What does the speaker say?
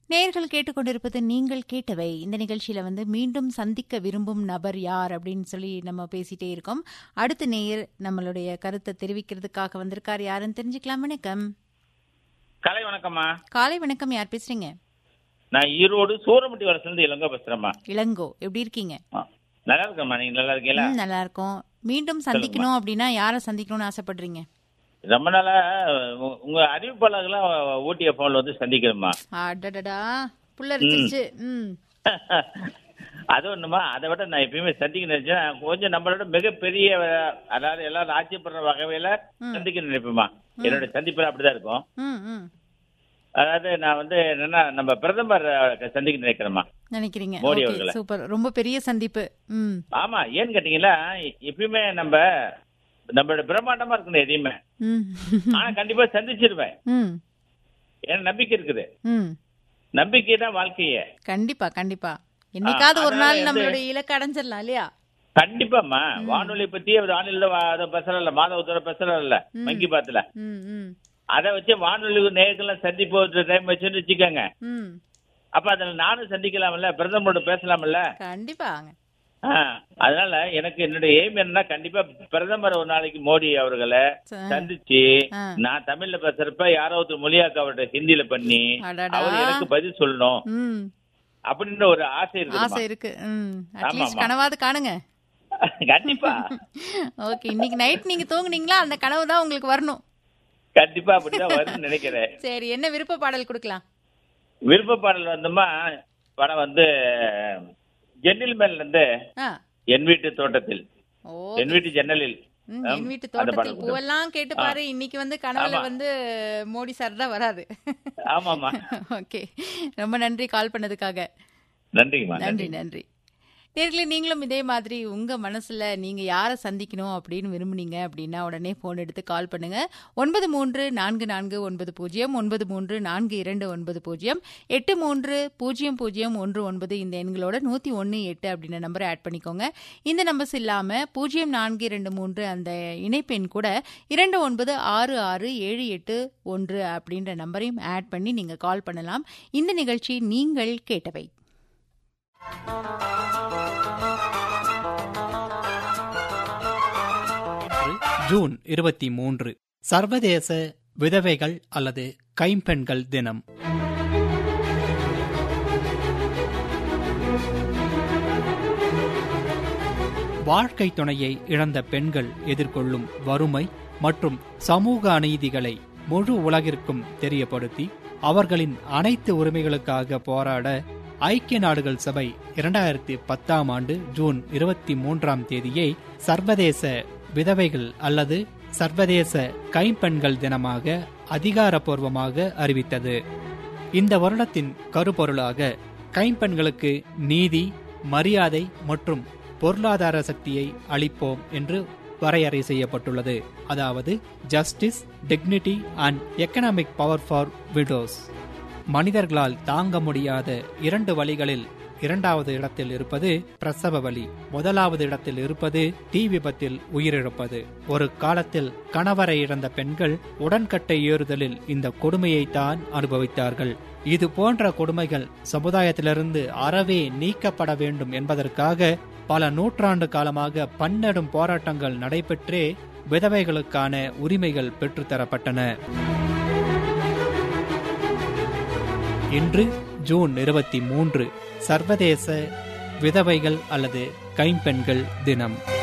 நேயர்கள் கேட்டுக்கொண்டிருப்பது நீங்கள் கேட்டவை இந்த நிகழ்ச்சியில வந்து மீண்டும் சந்திக்க விரும்பும் நபர் யார் அப்படின்னு சொல்லி நம்ம பேசிட்டே இருக்கோம் அடுத்த நேயர் நம்மளுடைய கருத்தை தெரிவிக்கிறதுக்காக வந்திருக்கார் யாருன்னு தெரிஞ்சுக்கலாம் வணக்கம் கலை வணக்கம்மா காலை வணக்கம் யார் பேசுறீங்க நான் ஈரோடு சூரமட்டி வரசுலேருந்து இளங்கோ பேசுறேம்மா இளங்கோ எப்படி இருக்கீங்க ஆ, நல்லா இருக்கேம்மா நீங்க நல்லா இருக்கீங்களா ம், நல்லா இருக்கும் மீண்டும் சந்திக்கணும் அப்படின்னா யாரை சந்திக்கணும்னு ஆசைப்படுறீங்க ரொம்ப நாளா உ- உங்க அறிவிப்பாளர்கள்லாம் ஊட்டிய போன்ல வந்து சந்திக்கிறேம்மா அடடடா புல்லரிச்சிருச்சு ம் அது ஒண்ணுமா அதை விட நான் எப்பயுமே சந்திக்க நினைச்சேன் கொஞ்சம் நம்மளோட மிகப்பெரிய அதாவது எல்லாரும் ஆட்சியப்படுற வகையில சந்திக்க நினைப்பேம்மா என்னோட சந்திப்பு அப்படிதான் இருக்கும் ம் ம் அதாவது நான் வந்து என்னன்னா நம்ம பிரதமர் சந்திக்க நினைக்கிறேம்மா நினைக்கிறீங்க மோடி ஓகே அவர்களை. சூப்பர் ரொம்ப பெரிய சந்திப்பு ம் ஆமா ஏன்னு கேட்டீங்களா எப்பயுமே நம்ம நம்மளோட பிரம்மாண்டமா இருக்கணும் எதையுமே ம் ஆனா கண்டிப்பா சந்திச்சிருவேன் ம் ஏன்னா நம்பிக்கை இருக்குது ம் நம்பிக்கை தான் வாழ்க்கையே கண்டிப்பா கண்டிப்பா என்னைக்காவது ஒரு அதனால நாள் வந்து- நம்மளுடைய இலக்கு அடைஞ்சிடலாம் இல்லையா கண்டிப்பாமா வானொலி பத்தி வானிலை அதை பேசல மாதவத்தோட பேசல மங்கி பாத்துல ம் ம் அதை வச்சு வானொலி நேர்கள்லாம் சந்திப்பு டைம் வச்சுன்னு வச்சுக்கோங்க ம் அப்ப அதுல நானும் சந்திக்கலாம்ல பிரதமரோட பேசலாம்ல கண்டிப்பாங்க ஆ, அதனால எனக்கு என்னுடைய எய்ம் என்னன்னா கண்டிப்பா பிரதமர் ஒரு நாளைக்கு மோடி அவர்களை ச- சந்திச்சு ஆ. நான் தமிழ்ல பேசுறப்ப யாரோ ஒருத்தர் மொழியாக்க அவர்கிட்ட ஹிந்தியில பண்ணி அடடா. அவர் எனக்கு பதில் சொல்லணும் ம் அப்படின்ற ஒரு ஆசை ஆசை இருக்கு இருக்கு ம் அட்லீஸ்ட் ஆமாமா. கனவாது காணுங்க கண்டிப்பா ஓகே இன்னைக்கு நைட் நீங்க தூங்குனீங்களா அந்த கனவு தான் உங்களுக்கு வரணும் கண்டிப்பா அப்படிதான் வரும்னு நினைக்கிறேன் சரி என்ன விருப்ப பாடல் கொடுக்கலாம் விருப்ப பாடல் வந்துமா படம் வந்து ஜென்னில் மேல் இருந்து ஆ என் வீட்டு தோட்டத்தில் ஓ என் வீட்டு ஜன்னலில் ம், ஆம், என் வீட்டு அந்த தோட்டத்தில் பாடல் கொடுங்க. பூவெல்லாம் கேட்டு பாரு இன்னைக்கு வந்து கனவுல ஆமா. வந்து மோடி சார் தான் வராது ஆமாமா ஓகே ரொம்ப நன்றி கால் பண்ணதுக்காக நன்றிங்கம்மா நன்றி நன்றி நன்றி நேர்களே நீங்களும் இதே மாதிரி உங்க மனசுல நீங்க யாரை சந்திக்கணும் அப்படின்னு விரும்புனீங்க அப்படின்னா உடனே போன் எடுத்து கால் பண்ணுங்க ஒன்பது மூன்று நான்கு நான்கு ஒன்பது பூஜ்ஜியம் ஒன்பது மூன்று நான்கு இரண்டு ஒன்பது பூஜ்ஜியம் எட்டு மூன்று பூஜ்ஜியம் பூஜ்ஜியம் ஒன்று ஒன்பது இந்த எண்களோட நூத்தி ஒன்னு எட்டு அப்படின்ற நம்பரை ஆட் பண்ணிக்கோங்க இந்த நம்பர்ஸ் இல்லாம பூஜ்ஜியம் நான்கு இரண்டு மூன்று அந்த இணைப்பெண் கூட இரண்டு ஒன்பது ஆறு ஆறு ஏழு எட்டு ஒன்று அப்படின்ற நம்பரையும் ஆட் பண்ணி நீங்க கால் பண்ணலாம் இந்த நிகழ்ச்சி நீங்கள் கேட்டவை இன்று ஜூன் இருபத்தி மூன்று சர்வதேச விதவைகள் அல்லது கைம்பெண்கள் தினம் வாழ்க்கை துணையை இழந்த பெண்கள் எதிர்கொள்ளும் வறுமை மற்றும் சமூக அநீதிகளை முழு உலகிற்கும் தெரியப்படுத்தி அவர்களின் அனைத்து உரிமைகளுக்காக போராட ஐக்கிய நாடுகள் சபை இரண்டாயிரத்தி பத்தாம் ஆண்டு ஜூன் இருபத்தி மூன்றாம் தேதியை சர்வதேச விதவைகள் அல்லது சர்வதேச கைம்பெண்கள் தினமாக அதிகாரப்பூர்வமாக அறிவித்தது இந்த வருடத்தின் கருப்பொருளாக கைம்பெண்களுக்கு நீதி மரியாதை மற்றும் பொருளாதார சக்தியை அளிப்போம் என்று வரையறை செய்யப்பட்டுள்ளது அதாவது justice dignity and economic power for widows மனிதர்களால் தாங்க முடியாத இரண்டு வழிகளில் இரண்டாவது இடத்தில் இருப்பது பிரசவ வலி முதலாவது இடத்தில் இருப்பது தீ விபத்தில் உயிரிழப்பது ஒரு காலத்தில் கணவரை இழந்த பெண்கள் உடன்கட்டை ஏறுதலில் இந்த கொடுமையைத்தான் அனுபவித்தார்கள் இது போன்ற கொடுமைகள் சமுதாயத்திலிருந்து அறவே நீக்கப்பட வேண்டும் என்பதற்காக பல நூற்றாண்டு காலமாக பன்னெடும் போராட்டங்கள் நடைபெற்றே விதவைகளுக்கான உரிமைகள் பெற்றுத்தரப்பட்டன இன்று ஜூன் இருபத்தி மூன்று சர்வதேச விதவைகள் அல்லது கைம்பெண்கள் தினம்